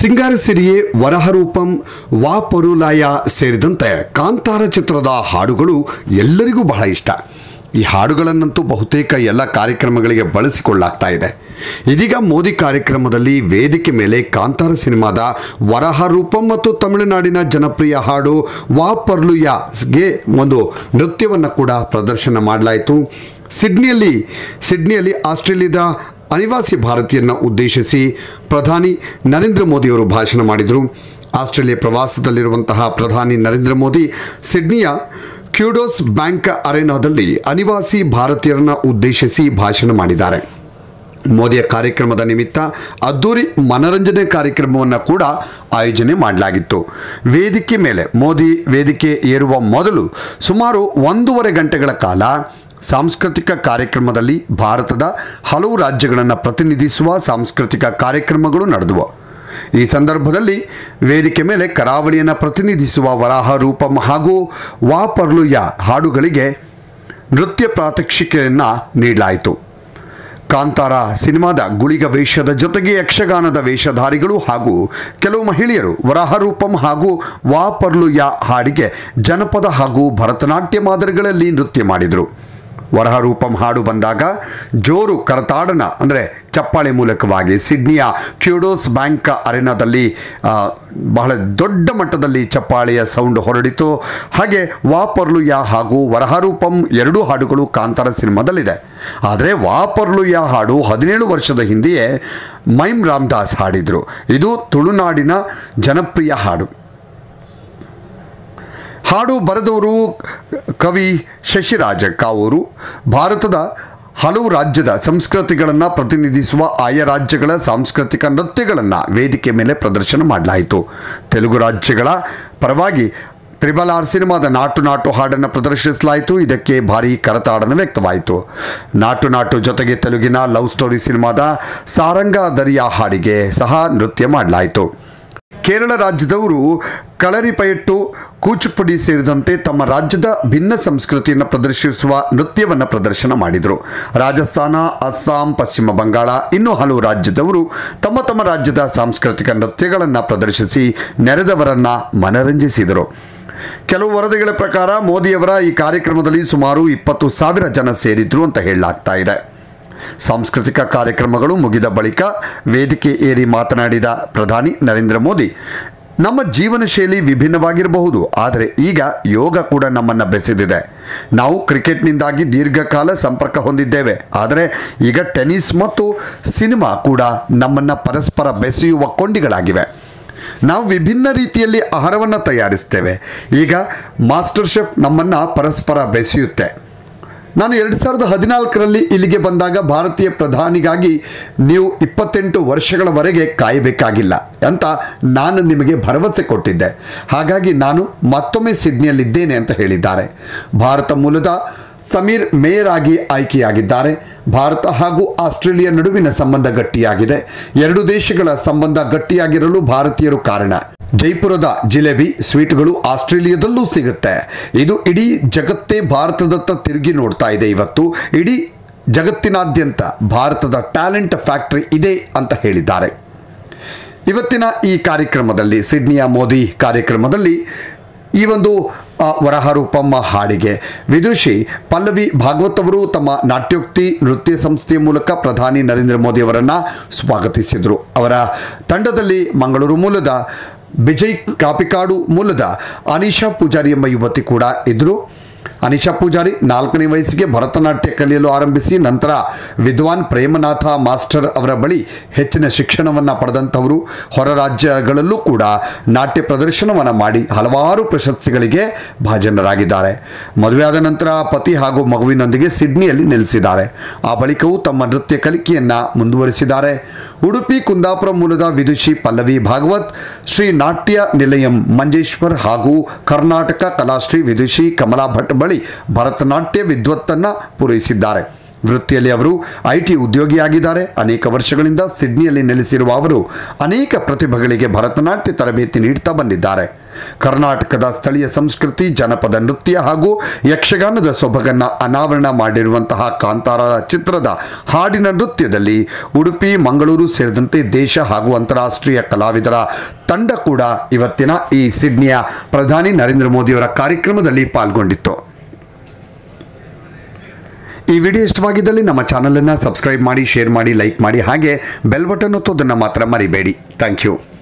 ಸಿಂಗಾರಸಿರಿಯೇ ವರಹರೂಪಂ ವಾ ಪರುಲಾಯ ಸೇರಿದಂತೆ ಕಾಂತಾರ ಚಿತ್ರದ ಹಾಡುಗಳು ಎಲ್ಲರಿಗೂ ಬಹಳ ಇಷ್ಟ ಈ ಹಾಡುಗಳನ್ನಂತೂ ಬಹುತೇಕ ಎಲ್ಲ ಕಾರ್ಯಕ್ರಮಗಳಿಗೆ ಬಳಸಿಕೊಳ್ಳಾಗ್ತಾ ಇದೆ ಇದೀಗ ಮೋದಿ ಕಾರ್ಯಕ್ರಮದಲ್ಲಿ ವೇದಿಕೆ ಮೇಲೆ ಕಾಂತಾರ ಸಿನಿಮಾದ ವರಹರೂಪಂ ಮತ್ತು ತಮಿಳುನಾಡಿನ ಜನಪ್ರಿಯ ಹಾಡು ವಾ ಪರ್ಲುಯಾಗೆ ಒಂದು ನೃತ್ಯವನ್ನು ಕೂಡ ಪ್ರದರ್ಶನ ಮಾಡಲಾಯಿತು ಸಿಡ್ನಿಯಲ್ಲಿ ಸಿಡ್ನಿಯಲ್ಲಿ ಆಸ್ಟ್ರೇಲಿಯಾದ ಅನಿವಾಸಿ ಭಾರತೀಯರನ್ನ ಉದ್ದೇಶಿಸಿ ಪ್ರಧಾನಿ ನರೇಂದ್ರ ಮೋದಿಯವರು ಭಾಷಣ ಮಾಡಿದರು ಆಸ್ಟ್ರೇಲಿಯಾ ಪ್ರವಾಸದಲ್ಲಿರುವಂತಹ ಪ್ರಧಾನಿ ನರೇಂದ್ರ ಮೋದಿ ಸಿಡ್ನಿಯ ಕ್ಯೂಡೋಸ್ ಬ್ಯಾಂಕ್ ಅರೆನಾದಲ್ಲಿ ಅನಿವಾಸಿ ಭಾರತೀಯರನ್ನ ಉದ್ದೇಶಿಸಿ ಭಾಷಣ ಮಾಡಿದ್ದಾರೆ ಮೋದಿಯ ಕಾರ್ಯಕ್ರಮದ ನಿಮಿತ್ತ ಅದ್ದೂರಿ ಮನರಂಜನೆ ಕಾರ್ಯಕ್ರಮವನ್ನು ಕೂಡ ಆಯೋಜನೆ ಮಾಡಲಾಗಿತ್ತು ವೇದಿಕೆ ಮೇಲೆ ಮೋದಿ ವೇದಿಕೆ ಏರುವ ಮೊದಲು ಸುಮಾರು ಒಂದೂವರೆ ಗಂಟೆಗಳ ಕಾಲ ಸಾಂಸ್ಕೃತಿಕ ಕಾರ್ಯಕ್ರಮದಲ್ಲಿ ಭಾರತದ ಹಲವು ರಾಜ್ಯಗಳನ್ನು ಪ್ರತಿನಿಧಿಸುವ ಸಾಂಸ್ಕೃತಿಕ ಕಾರ್ಯಕ್ರಮಗಳು ನಡೆದವು ಈ ಸಂದರ್ಭದಲ್ಲಿ ವೇದಿಕೆ ಮೇಲೆ ಕರಾವಳಿಯನ್ನು ಪ್ರತಿನಿಧಿಸುವ ವರಾಹ ರೂಪಂ ಹಾಗೂ ವಾ ಪರ್ಲುಯ ಹಾಡುಗಳಿಗೆ ನೃತ್ಯ ಪ್ರಾತ್ಯಕ್ಷಿಕೆಯನ್ನು ನೀಡಲಾಯಿತು ಕಾಂತಾರ ಸಿನಿಮಾದ ಗುಳಿಗ ವೇಷದ ಜೊತೆಗೆ ಯಕ್ಷಗಾನದ ವೇಷಧಾರಿಗಳು ಹಾಗೂ ಕೆಲವು ಮಹಿಳೆಯರು ವರಾಹರೂಪಂ ಹಾಗೂ ವಾ ಪರ್ಲುಯ ಹಾಡಿಗೆ ಜನಪದ ಹಾಗೂ ಭರತನಾಟ್ಯ ಮಾದರಿಗಳಲ್ಲಿ ನೃತ್ಯ ಮಾಡಿದರು ವರಹರೂಪಂ ಹಾಡು ಬಂದಾಗ ಜೋರು ಕರತಾಡನ ಅಂದರೆ ಚಪ್ಪಾಳೆ ಮೂಲಕವಾಗಿ ಸಿಡ್ನಿಯ ಕ್ಯೂಡೋಸ್ ಬ್ಯಾಂಕ್ ಅರೆನಾದಲ್ಲಿ ಆ, ಬಹಳ ದೊಡ್ಡ ಮಟ್ಟದಲ್ಲಿ ಚಪ್ಪಾಳೆಯ ಸೌಂಡ್ ಹೊರಡಿತು ಹಾಗೆ ವಾಪರ್ಲುಯ ಹಾಗೂ ವರಹರೂಪಂ ಎರಡೂ ಹಾಡುಗಳು ಕಾಂತಾರ ಸಿನಿಮಾದಲ್ಲಿದೆ ಆದರೆ ವಾಪರ್ಲುಯ ಹಾಡು ಹದಿನೇಳು ವರ್ಷದ ಹಿಂದೆಯೇ ಮೈಮ್ ರಾಮದಾಸ್ ಹಾಡಿದರು ಇದು ತುಳುನಾಡಿನ ಜನಪ್ರಿಯ ಹಾಡು ಹಾಡು ಬರೆದವರು ಕವಿ ಶಶಿರಾಜ ಕಾವೂರು ಭಾರತದ ಹಲವು ರಾಜ್ಯದ ಸಂಸ್ಕೃತಿಗಳನ್ನು ಪ್ರತಿನಿಧಿಸುವ ಆಯಾ ರಾಜ್ಯಗಳ ಸಾಂಸ್ಕೃತಿಕ ನೃತ್ಯಗಳನ್ನು ವೇದಿಕೆ ಮೇಲೆ ಪ್ರದರ್ಶನ ಮಾಡಲಾಯಿತು ತೆಲುಗು ರಾಜ್ಯಗಳ ಪರವಾಗಿ ತ್ರಿಬಲ್ ಆರ್ ಸಿನಿಮಾದ ನಾಟು ನಾಟು ಹಾಡನ್ನು ಪ್ರದರ್ಶಿಸಲಾಯಿತು ಇದಕ್ಕೆ ಭಾರಿ ಕರತಾಡನ ವ್ಯಕ್ತವಾಯಿತು ನಾಟು ನಾಟು ಜೊತೆಗೆ ತೆಲುಗಿನ ಲವ್ ಸ್ಟೋರಿ ಸಿನಿಮಾದ ಸಾರಂಗ ದರಿಯಾ ಹಾಡಿಗೆ ಸಹ ನೃತ್ಯ ಮಾಡಲಾಯಿತು ಕೇರಳ ರಾಜ್ಯದವರು ಕಳರಿಪಯಟ್ಟು ಕೂಚುಪುಡಿ ಸೇರಿದಂತೆ ತಮ್ಮ ರಾಜ್ಯದ ಭಿನ್ನ ಸಂಸ್ಕೃತಿಯನ್ನು ಪ್ರದರ್ಶಿಸುವ ನೃತ್ಯವನ್ನು ಪ್ರದರ್ಶನ ಮಾಡಿದರು ರಾಜಸ್ಥಾನ ಅಸ್ಸಾಂ ಪಶ್ಚಿಮ ಬಂಗಾಳ ಇನ್ನೂ ಹಲವು ರಾಜ್ಯದವರು ತಮ್ಮ ತಮ್ಮ ರಾಜ್ಯದ ಸಾಂಸ್ಕೃತಿಕ ನೃತ್ಯಗಳನ್ನು ಪ್ರದರ್ಶಿಸಿ ನೆರೆದವರನ್ನ ಮನರಂಜಿಸಿದರು ಕೆಲವು ವರದಿಗಳ ಪ್ರಕಾರ ಮೋದಿಯವರ ಈ ಕಾರ್ಯಕ್ರಮದಲ್ಲಿ ಸುಮಾರು ಇಪ್ಪತ್ತು ಸಾವಿರ ಜನ ಸೇರಿದ್ರು ಅಂತ ಹೇಳಲಾಗ್ತಾ ಇದೆ ಸಾಂಸ್ಕೃತಿಕ ಕಾರ್ಯಕ್ರಮಗಳು ಮುಗಿದ ಬಳಿಕ ವೇದಿಕೆ ಏರಿ ಮಾತನಾಡಿದ ಪ್ರಧಾನಿ ನರೇಂದ್ರ ಮೋದಿ ನಮ್ಮ ಜೀವನ ಶೈಲಿ ವಿಭಿನ್ನವಾಗಿರಬಹುದು ಆದರೆ ಈಗ ಯೋಗ ಕೂಡ ನಮ್ಮನ್ನು ಬೆಸೆದಿದೆ ನಾವು ಕ್ರಿಕೆಟ್ನಿಂದಾಗಿ ದೀರ್ಘಕಾಲ ಸಂಪರ್ಕ ಹೊಂದಿದ್ದೇವೆ ಆದರೆ ಈಗ ಟೆನ್ನಿಸ್ ಮತ್ತು ಸಿನಿಮಾ ಕೂಡ ನಮ್ಮನ್ನು ಪರಸ್ಪರ ಬೆಸೆಯುವ ಕೊಂಡಿಗಳಾಗಿವೆ ನಾವು ವಿಭಿನ್ನ ರೀತಿಯಲ್ಲಿ ಆಹಾರವನ್ನು ತಯಾರಿಸ್ತೇವೆ ಈಗ ಮಾಸ್ಟರ್ ಶೆಫ್ ನಮ್ಮನ್ನು ಪರಸ್ಪರ ಬೆಸೆಯುತ್ತೆ ನಾನು ಎರಡು ಸಾವಿರದ ಹದಿನಾಲ್ಕರಲ್ಲಿ ಇಲ್ಲಿಗೆ ಬಂದಾಗ ಭಾರತೀಯ ಪ್ರಧಾನಿಗಾಗಿ ನೀವು ಇಪ್ಪತ್ತೆಂಟು ವರ್ಷಗಳವರೆಗೆ ಕಾಯಬೇಕಾಗಿಲ್ಲ ಅಂತ ನಾನು ನಿಮಗೆ ಭರವಸೆ ಕೊಟ್ಟಿದ್ದೆ ಹಾಗಾಗಿ ನಾನು ಮತ್ತೊಮ್ಮೆ ಸಿಡ್ನಿಯಲ್ಲಿದ್ದೇನೆ ಅಂತ ಹೇಳಿದ್ದಾರೆ ಭಾರತ ಮೂಲದ ಸಮೀರ್ ಮೇಯರ್ ಆಗಿ ಆಯ್ಕೆಯಾಗಿದ್ದಾರೆ ಭಾರತ ಹಾಗೂ ಆಸ್ಟ್ರೇಲಿಯಾ ನಡುವಿನ ಸಂಬಂಧ ಗಟ್ಟಿಯಾಗಿದೆ ಎರಡು ದೇಶಗಳ ಸಂಬಂಧ ಗಟ್ಟಿಯಾಗಿರಲು ಭಾರತೀಯರು ಕಾರಣ ಜೈಪುರದ ಜಿಲೇಬಿ ಸ್ವೀಟ್ಗಳು ಆಸ್ಟ್ರೇಲಿಯಾದಲ್ಲೂ ಸಿಗುತ್ತೆ ಇದು ಇಡೀ ಜಗತ್ತೇ ಭಾರತದತ್ತ ತಿರುಗಿ ನೋಡ್ತಾ ಇದೆ ಇವತ್ತು ಇಡೀ ಜಗತ್ತಿನಾದ್ಯಂತ ಭಾರತದ ಟ್ಯಾಲೆಂಟ್ ಫ್ಯಾಕ್ಟರಿ ಇದೆ ಅಂತ ಹೇಳಿದ್ದಾರೆ ಇವತ್ತಿನ ಈ ಕಾರ್ಯಕ್ರಮದಲ್ಲಿ ಸಿಡ್ನಿಯ ಮೋದಿ ಕಾರ್ಯಕ್ರಮದಲ್ಲಿ ಈ ಒಂದು ಆ, ವರಹರೂಪಮ್ಮ ಹಾಡಿಗೆ ವಿದುಷಿ ಪಲ್ಲವಿ ಭಾಗವತ್ ಅವರು ತಮ್ಮ ನಾಟ್ಯೋಕ್ತಿ ನೃತ್ಯ ಸಂಸ್ಥೆಯ ಮೂಲಕ ಪ್ರಧಾನಿ ನರೇಂದ್ರ ಮೋದಿ ಅವರನ್ನು ಸ್ವಾಗತಿಸಿದರು ಅವರ ತಂಡದಲ್ಲಿ ಮಂಗಳೂರು ಮೂಲದ ವಿಜಯ್ ಕಾಪಿಕಾಡು ಮೂಲದ ಅನಿಶಾ ಪೂಜಾರಿ ಎಂಬ ಯುವತಿ ಕೂಡ ಇದ್ದರು ಅನಿಶಾ ಪೂಜಾರಿ ನಾಲ್ಕನೇ ವಯಸ್ಸಿಗೆ ಭರತನಾಟ್ಯ ಕಲಿಯಲು ಆರಂಭಿಸಿ ನಂತರ ವಿದ್ವಾನ್ ಪ್ರೇಮನಾಥ ಮಾಸ್ಟರ್ ಅವರ ಬಳಿ ಹೆಚ್ಚಿನ ಶಿಕ್ಷಣವನ್ನು ಪಡೆದಂಥವರು ಹೊರ ರಾಜ್ಯಗಳಲ್ಲೂ ಕೂಡ ನಾಟ್ಯ ಪ್ರದರ್ಶನವನ್ನು ಮಾಡಿ ಹಲವಾರು ಪ್ರಶಸ್ತಿಗಳಿಗೆ ಭಾಜನರಾಗಿದ್ದಾರೆ ಮದುವೆಯಾದ ನಂತರ ಪತಿ ಹಾಗೂ ಮಗುವಿನೊಂದಿಗೆ ಸಿಡ್ನಿಯಲ್ಲಿ ನೆಲೆಸಿದ್ದಾರೆ ಆ ಬಳಿಕವೂ ತಮ್ಮ ನೃತ್ಯ ಕಲಿಕೆಯನ್ನು ಮುಂದುವರಿಸಿದ್ದಾರೆ ಉಡುಪಿ ಕುಂದಾಪುರ ಮೂಲದ ವಿದುಷಿ ಪಲ್ಲವಿ ಭಾಗವತ್ ಶ್ರೀ ನಾಟ್ಯ ನಿಲಯಂ ಮಂಜೇಶ್ವರ್ ಹಾಗೂ ಕರ್ನಾಟಕ ಕಲಾಶ್ರೀ ವಿದುಷಿ ಕಮಲಾ ಭಟ್ ಬಳಿ ಭರತನಾಟ್ಯ ವಿದ್ವತ್ತನ್ನು ಪೂರೈಸಿದ್ದಾರೆ ವೃತ್ತಿಯಲ್ಲಿ ಅವರು ಐ ಟಿ ಉದ್ಯೋಗಿಯಾಗಿದ್ದಾರೆ ಅನೇಕ ವರ್ಷಗಳಿಂದ ಸಿಡ್ನಿಯಲ್ಲಿ ನೆಲೆಸಿರುವ ಅವರು ಅನೇಕ ಪ್ರತಿಭೆಗಳಿಗೆ ಭರತನಾಟ್ಯ ತರಬೇತಿ ನೀಡುತ್ತಾ ಬಂದಿದ್ದಾರೆ ಕರ್ನಾಟಕದ ಸ್ಥಳೀಯ ಸಂಸ್ಕೃತಿ ಜನಪದ ನೃತ್ಯ ಹಾಗೂ ಯಕ್ಷಗಾನದ ಸೊಬಗನ್ನ ಅನಾವರಣ ಮಾಡಿರುವಂತಹ ಕಾಂತಾರ ಚಿತ್ರದ ಹಾಡಿನ ನೃತ್ಯದಲ್ಲಿ ಉಡುಪಿ ಮಂಗಳೂರು ಸೇರಿದಂತೆ ದೇಶ ಹಾಗೂ ಅಂತಾರಾಷ್ಟ್ರೀಯ ಕಲಾವಿದರ ತಂಡ ಕೂಡ ಇವತ್ತಿನ ಈ ಸಿಡ್ನಿಯ ಪ್ರಧಾನಿ ನರೇಂದ್ರ ಮೋದಿಯವರ ಕಾರ್ಯಕ್ರಮದಲ್ಲಿ ಪಾಲ್ಗೊಂಡಿತ್ತು ಈ ವಿಡಿಯೋ ಇಷ್ಟವಾಗಿದ್ದಲ್ಲಿ ನಮ್ಮ ಚಾನಲನ್ನು ಸಬ್ಸ್ಕ್ರೈಬ್ ಮಾಡಿ ಶೇರ್ ಮಾಡಿ ಲೈಕ್ ಮಾಡಿ ಹಾಗೆ ಬೆಲ್ ಬಟನ್ ಒತ್ತೋದನ್ನು ಮಾತ್ರ ಮರಿಬೇಡಿ ಥ್ಯಾಂಕ್ ಯು